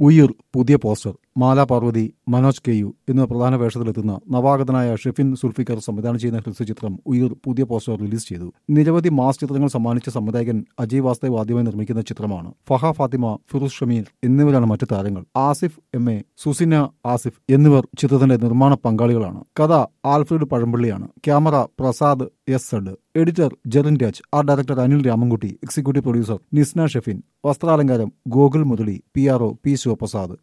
ഉയിർ പുതിയ poster Mala Parvathy Manoj K U എന്നിവ പ്രധാന വേഷത്തിലെത്തുന്ന നവാഗതനായ ഷെഫിൻ സുൽഫിക്കർ സംവിധാനം ചെയ്യുന്ന ഹ്രസ്വചിത്രം ഉയിർ പുതിയ പോസ്റ്റർ റിലീസ് ചെയ്തു നിരവധി മാസ് ചിത്രങ്ങൾ സമ്മാനിച്ച സംവിധായകൻ അജയ് വാസ്തവ് ആദ്യമായി നിർമ്മിക്കുന്ന ചിത്രമാണ് ഫഹ ഫാത്തിമ ഫിറൂസ് ഷമീർ എന്നിവരാണ് മറ്റു താരങ്ങൾ ആസിഫ് എം എ സുസിന ആസിഫ് എന്നിവർ ചിത്രത്തിന്റെ നിർമ്മാണ പങ്കാളികളാണ് കഥ ആൽഫ്രഡ് പഴമ്പള്ളിയാണ് camera Prasad S Z editor Jerin Raj art director Anil Ramankutty executive producer Nisna Shefin വസ്ത്രാലങ്കാരം Gokul Murali P R O P Sivaprasad